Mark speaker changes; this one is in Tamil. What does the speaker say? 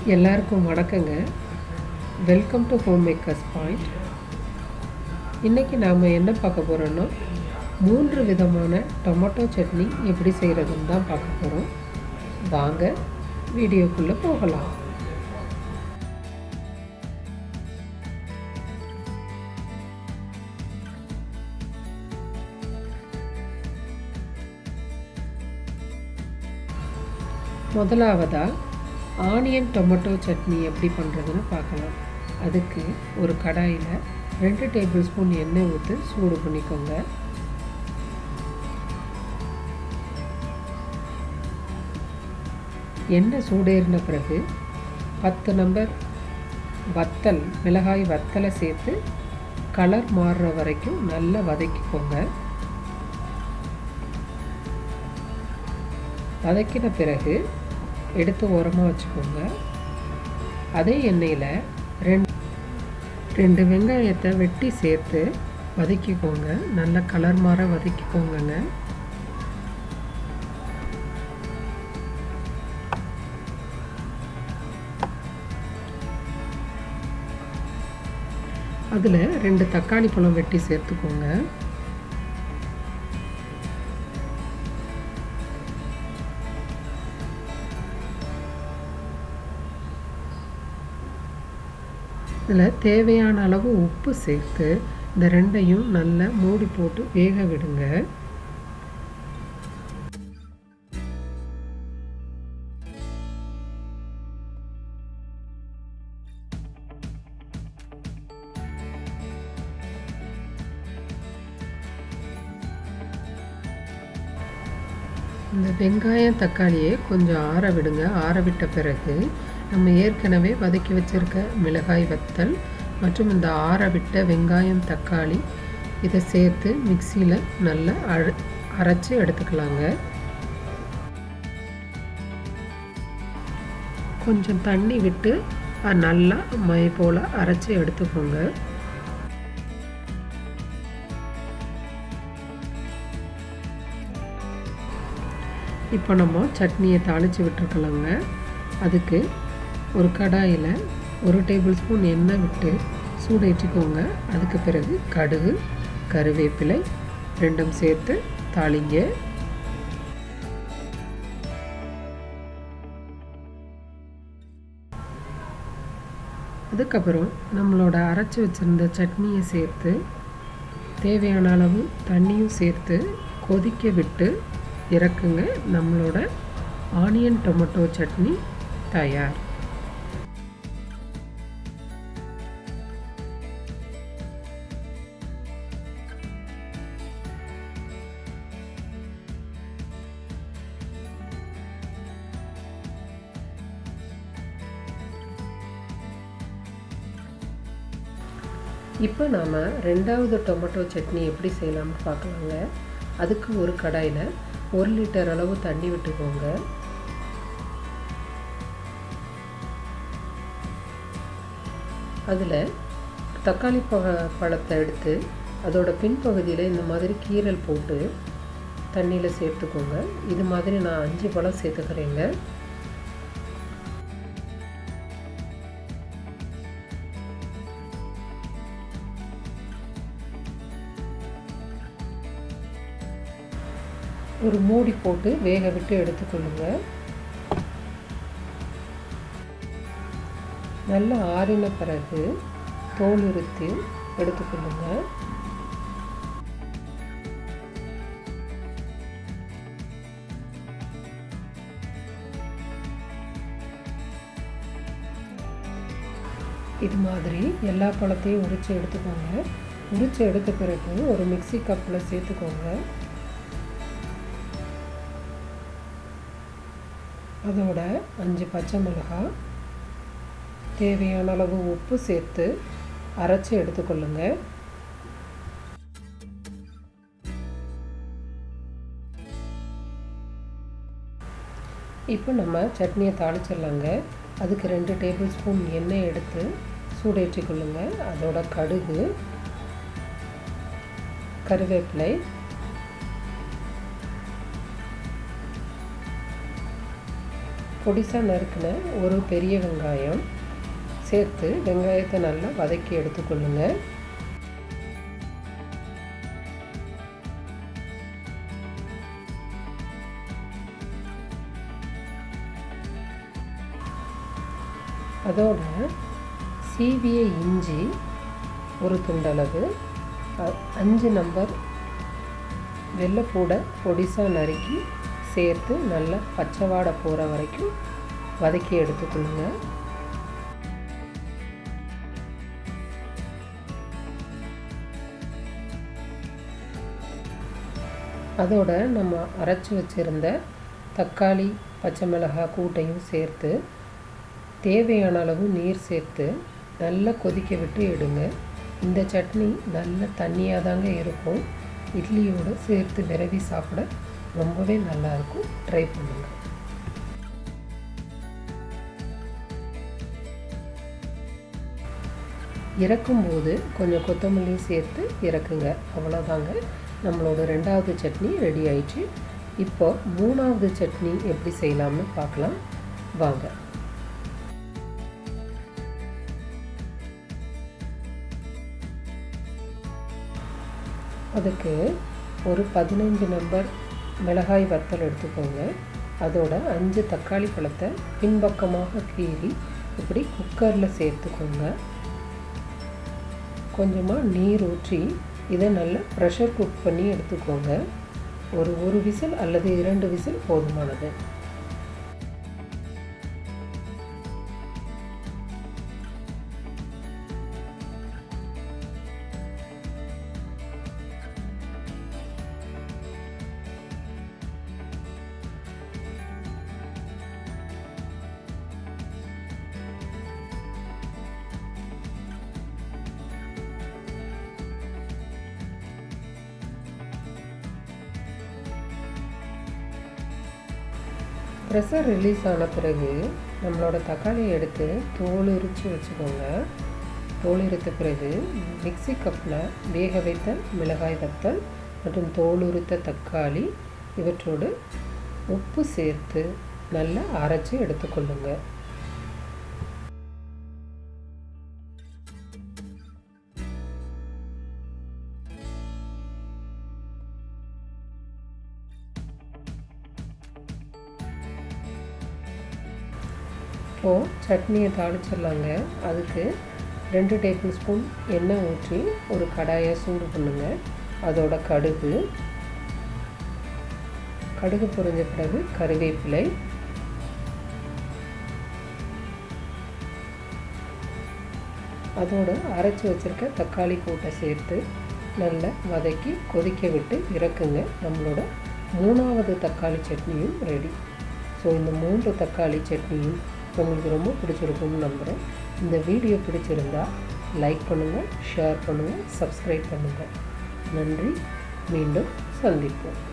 Speaker 1: எல்லாருக்கும் வணக்கங்க welcome to home makers point இன்றைக்கி நாம் என்ன பார்க்க போகிறோன்னா மூன்று விதமான டொமேட்டோ சட்னி எப்படி செய்கிறதுன்னு தான் பார்க்க போகிறோம் வாங்க வீடியோக்குள்ளே போகலாம் முதலாவதாக ஆனியன் டொமேட்டோ சட்னி எப்படி பண்ணுறதுன்னு பார்க்கலாம் அதுக்கு ஒரு கடாயில் ரெண்டு டேபிள் ஸ்பூன் எண்ணெய் ஊற்றி சூடு பண்ணிக்கோங்க எண்ணெய் சூடேறின பிறகு பத்து நம்பர் வத்தல் மிளகாய் வத்தலை சேர்த்து கலர் மாறுற வரைக்கும் நல்லா வதக்கிக்கோங்க வதக்கின பிறகு எடுத்து உரமாக வச்சுக்கோங்க அதே எண்ணெயில் ரெண்டு ரெண்டு வெங்காயத்தை வெட்டி சேர்த்து வதக்கிக்கோங்க நல்ல கலர் மாற வதக்கிக்கோங்கங்க அதில் ரெண்டு தக்காளி பழம் வெட்டி சேர்த்துக்கோங்க இதில் தேவையான அளவு உப்பு சேர்த்து இந்த ரெண்டையும் நல்லா மூடி போட்டு வேக விடுங்க இந்த வெங்காயம் தக்காளியை கொஞ்சம் ஆற விடுங்க ஆற விட்ட பிறகு நம்ம ஏற்கனவே வதக்கி வச்சுருக்க மிளகாய் வத்தல் மற்றும் இந்த ஆற விட்ட வெங்காயம் தக்காளி இதை சேர்த்து மிக்சியில் நல்லா அழ அரைச்சி எடுத்துக்கலாங்க கொஞ்சம் தண்ணி விட்டு நல்லா மை போல் அரைச்சி எடுத்துக்கோங்க இப்போ நம்ம சட்னியை தாளித்து விட்டுருக்கலாங்க அதுக்கு ஒரு கடாயில் ஒரு டேபிள் ஸ்பூன் எண்ணெய் விட்டு சூடேற்றிக்கோங்க அதுக்கு பிறகு கடுகு கருவேப்பிலை ரெண்டும் சேர்த்து தாளிங்க அதுக்கப்புறம் நம்மளோட அரைச்சி வச்சுருந்த சட்னியை சேர்த்து தேவையான அளவு தண்ணியும் சேர்த்து கொதிக்க விட்டு இறக்குங்க நம்மளோட ஆனியன் டொமேட்டோ சட்னி தயார் இப்போ நாம் ரெண்டாவது டொமேட்டோ சட்னி எப்படி செய்யலாம்னு பார்க்கலாங்க அதுக்கு ஒரு கடாயில் ஒரு லிட்டர் அளவு தண்ணி விட்டுக்கோங்க அதில் தக்காளி பழ பழத்தை எடுத்து அதோட பின்பகுதியில் இந்த மாதிரி கீரல் போட்டு தண்ணியில் சேர்த்துக்கோங்க இது மாதிரி நான் அஞ்சு பழம் சேர்த்துக்கிறேங்க ஒரு மூடி போட்டு வேக விட்டு எடுத்துக்கொள்ளுங்க நல்லா ஆறின பிறகு தோல் உரித்து எடுத்துக்கொள்ளுங்க இது மாதிரி எல்லா பழத்தையும் உரித்து எடுத்துக்கோங்க உரித்து எடுத்த பிறகு ஒரு மிக்சி கப்பில் சேர்த்துக்கோங்க அதோட அஞ்சு பச்சை மிளகாய் தேவையான அளவு உப்பு சேர்த்து அரைச்சி எடுத்துக்கொள்ளுங்க இப்போ நம்ம சட்னியை தாளிச்சிடலாங்க அதுக்கு ரெண்டு டேபிள் ஸ்பூன் எண்ணெய் எடுத்து சூடேற்றி கொள்ளுங்க அதோட கடுகு கருவேப்பிலை பொடிசாக நறுக்கின ஒரு பெரிய வெங்காயம் சேர்த்து வெங்காயத்தை நல்லா வதக்கி எடுத்துக்கொள்ளுங்க அதோட சீவிய இஞ்சி ஒரு துண்டளவு அஞ்சு நம்பர் வெள்ளைப்பூடை பொடிசாக நறுக்கி சேர்த்து நல்லா பச்சை வாடை போகிற வரைக்கும் வதக்கி எடுத்துக்கொள்ளுங்க அதோட நம்ம அரைச்சி வச்சுருந்த தக்காளி பச்சை மிளகாய் கூட்டையும் சேர்த்து தேவையான அளவு நீர் சேர்த்து நல்லா கொதிக்க விட்டு எடுங்க இந்த சட்னி நல்ல தண்ணியாக தாங்க இருக்கும் இட்லியோடு சேர்த்து விரவி சாப்பிட ரொம்பவே நல்லாயிருக்கும் ட்ரை பண்ணுங்கள் இறக்கும்போது கொஞ்சம் கொத்தமல்லி சேர்த்து இறக்குங்க அவ்வளோதாங்க நம்மளோட ரெண்டாவது சட்னி ரெடி ஆயிடுச்சு இப்போ மூணாவது சட்னி எப்படி செய்யலாம்னு பார்க்கலாம் வாங்க அதுக்கு ஒரு பதினஞ்சு நம்பர் மிளகாய் வத்தல் எடுத்துக்கோங்க அதோட அஞ்சு தக்காளி பழத்தை பின்பக்கமாக கீறி இப்படி குக்கரில் சேர்த்துக்கோங்க கொஞ்சமாக நீர் ஊற்றி இதை நல்லா ப்ரெஷர் குக் பண்ணி எடுத்துக்கோங்க ஒரு ஒரு விசில் அல்லது இரண்டு விசில் போதுமானது ப்ரெஷர் ரிலீஸ் ஆன பிறகு நம்மளோட தக்காளியை எடுத்து தோல் உரித்து வச்சுக்கோங்க தோல் உரித்த பிறகு மிக்சி கப்பில் வேக வைத்த மிளகாய் வத்தல் மற்றும் தோல் உரித்த தக்காளி இவற்றோடு உப்பு சேர்த்து நல்லா அரைச்சி எடுத்துக்கொள்ளுங்க இப்போது சட்னியை தாளிச்சிடலாங்க அதுக்கு ரெண்டு டேபிள் ஸ்பூன் எண்ணெய் ஊற்றி ஒரு கடாயை சூடு பண்ணுங்க அதோட கடுகு கடுகு பொரிஞ்ச பிறகு கருவேப்பிலை அதோட அரைச்சி வச்சுருக்க தக்காளி கூட்டை சேர்த்து நல்லா வதக்கி கொதிக்க விட்டு இறக்குங்க நம்மளோட மூணாவது தக்காளி சட்னியும் ரெடி ஸோ இந்த மூன்று தக்காளி சட்னியும் உங்களுக்கு ரொம்ப பிடிச்சிருக்கும்னு நம்புகிறேன் இந்த வீடியோ பிடிச்சிருந்தா லைக் பண்ணுங்கள் ஷேர் பண்ணுங்கள் சப்ஸ்கிரைப் பண்ணுங்கள் நன்றி மீண்டும் சந்திப்போம்